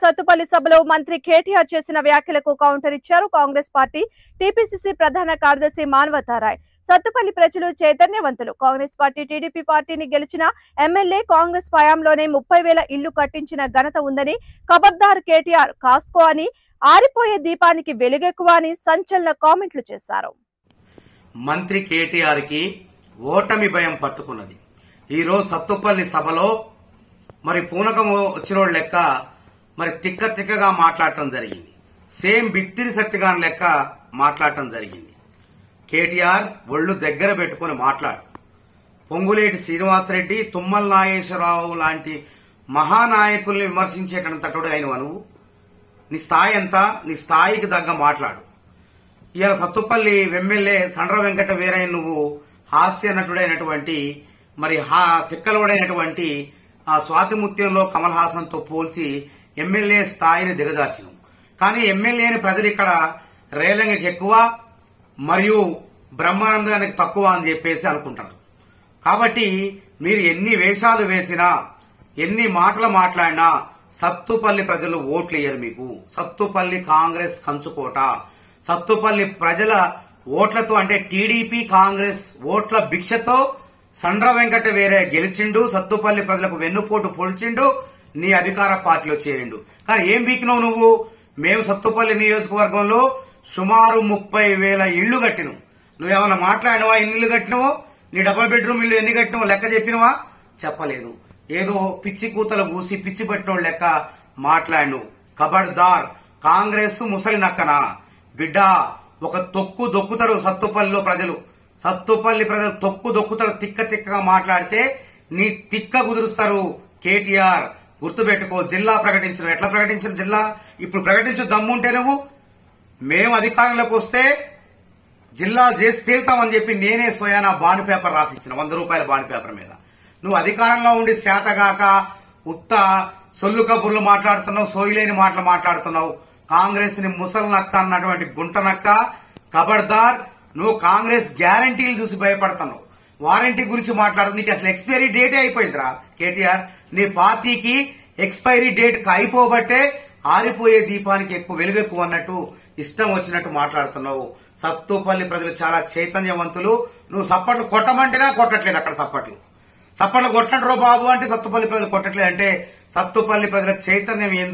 సత్తుపల్లి సభలో మంత్రి కేటీఆర్ చేసిన వ్యాఖ్యలకు కౌంటర్ ఇచ్చారు కాంగ్రెస్ పార్టీ టీపీసీసీ ప్రధాన కార్యదర్శి మానవతారాయ్ సత్తుపల్లి ప్రజలు చైతన్యవంతులు కాంగ్రెస్ పార్టీ టీడీపీ పార్టీని గెలిచిన ఎమ్మెల్యే కాంగ్రెస్ హయాంలోనే ముప్పై వేల ఇల్లు కట్టించిన ఘనత ఉందని ఖబర్దార్ కేటీఆర్ కాస్కో అని ఆరిపోయే దీపానికి వెలుగెక్కువ అని సంచలన కామెంట్లు చేశారు మంత్రి కేటీఆర్ కి ఓటమి భయం పట్టుకున్నది ఈరోజు సత్తుపల్లి సభలో మరి పూనకం వచ్చిన లెక్క మరి తిక్క తిక్కగా మాట్లాడటం జరిగింది సేమ్ బిత్తిరి సత్తిగాన్ లెక్క మాట్లాడటం జరిగింది కేటీఆర్ ఒళ్ళు దగ్గర పెట్టుకుని మాట్లాడు పొంగులేటి శ్రీనివాసరెడ్డి తుమ్మల నాగేశ్వరరావు లాంటి మహానాయకుల్ని విమర్శించేటంతటుడు అయినవా నువ్వు నీ స్థాయి ఎంత నీ స్థాయికి తగ్గ మాట్లాడు ఇవాళ సత్తుపల్లి ఎమ్మెల్యే సండ్ర వెంకట వీరయ్య నువ్వు హాస్య నటుడైనటువంటి మరి హా తిక్కలోడైనటువంటి ఆ స్వాతిముత్యంలో కమల్ హాసన్ తో పోల్చి ఎమ్మెల్యే స్థాయిని దిగజార్చిను కానీ ఎమ్మెల్యేని ప్రజలు ఇక్కడ రేలంగికి ఎక్కువ మరియు బ్రహ్మానందానికి తక్కువ అని చెప్పేసి అనుకుంటారు కాబట్టి మీరు ఎన్ని వేషాలు వేసినా ఎన్ని మాటలు మాట్లాడినా సత్తుపల్లి ప్రజలు ఓట్లు వేయరు మీకు సత్తుపల్లి కాంగ్రెస్ కంచుకోట సత్తుపల్లి ప్రజల ఓట్లతో అంటే టీడీపీ కాంగ్రెస్ ఓట్ల భిక్షతో సండ్ర వెంకట వేరే గెలిచిండు సత్తుపల్లి ప్రజలకు వెన్నుపోటు పొడిచిండు నీ అధికార పార్టీలో చేరిండు కానీ ఏం బీకినావు నువ్వు మేము సత్తుపల్లి నియోజకవర్గంలో సుమారు ముప్పై వేల ఇళ్లు కట్టినావు నువ్వేమన్నా మాట్లాడినవా ఎన్ని ఇల్లు కట్టినవో నీ డబుల్ బెడ్రూమ్ ఇల్లు ఎన్ని కట్టినవో లెక్క చెప్పినవా చెప్పలేదు ఏదో పిచ్చి కూతలు కూసి పిచ్చి పట్టినోడు లెక్క మాట్లాడు కబడ్దార్ కాంగ్రెస్ ముసలి నక్కనా బిడ్డ ఒక తొక్కు దొక్కుతారు సత్తుపల్లిలో ప్రజలు సత్తుపల్లి ప్రజలు తొక్కు దొక్కుతారు తిక్క తిక్కగా మాట్లాడితే నీ తిక్క కుదురుస్తారు కేటీఆర్ గుర్తుపెట్టుకో జిల్లా ప్రకటించడం ఎట్లా ప్రకటించిన జిల్లా ఇప్పుడు ప్రకటించు దమ్ముంటే నువ్వు మేము అధికారంలోకి వస్తే జిల్లా చేసి తీరుతామని చెప్పి నేనే స్వయానా బాండ్ పేపర్ రాసిచ్చిన వంద రూపాయల బాండ్ పేపర్ మీద నువ్వు అధికారంలో ఉండి శాతగాక ఉత్త సొల్లు కబుర్లు మాట్లాడుతున్నావు సోయిలేని మాటలు మాట్లాడుతున్నావు కాంగ్రెస్ ని ముసలి నక్క అన్నటువంటి గుంట నక్క కబర్దార్ నువ్వు కాంగ్రెస్ గ్యారంటీలు చూసి భయపడుతున్నావు వారంటీ గురించి మాట్లాడుతూ నీకు అసలు ఎక్స్పైరీ డేటే అయిపోయిందిరా కేటీఆర్ నీ పార్టీకి ఎక్స్పైరీ డేట్ కి అయిపోబట్టే ఆరిపోయే దీపానికి ఎక్కువ వెలుగు ఎక్కువ అన్నట్టు ఇష్టం వచ్చినట్టు మాట్లాడుతున్నావు సత్తుపల్లి ప్రజలు చాలా చైతన్యవంతులు నువ్వు సప్పట్లు కొట్టమంటేనా కొట్టట్లేదు అక్కడ సప్పట్లు సప్పట్లు కొట్టండి రో బాబు అంటే సత్తుపల్లి ప్రజలు కొట్టట్లేదు అంటే సత్తుపల్లి ప్రజల చైతన్యం ఎందుకు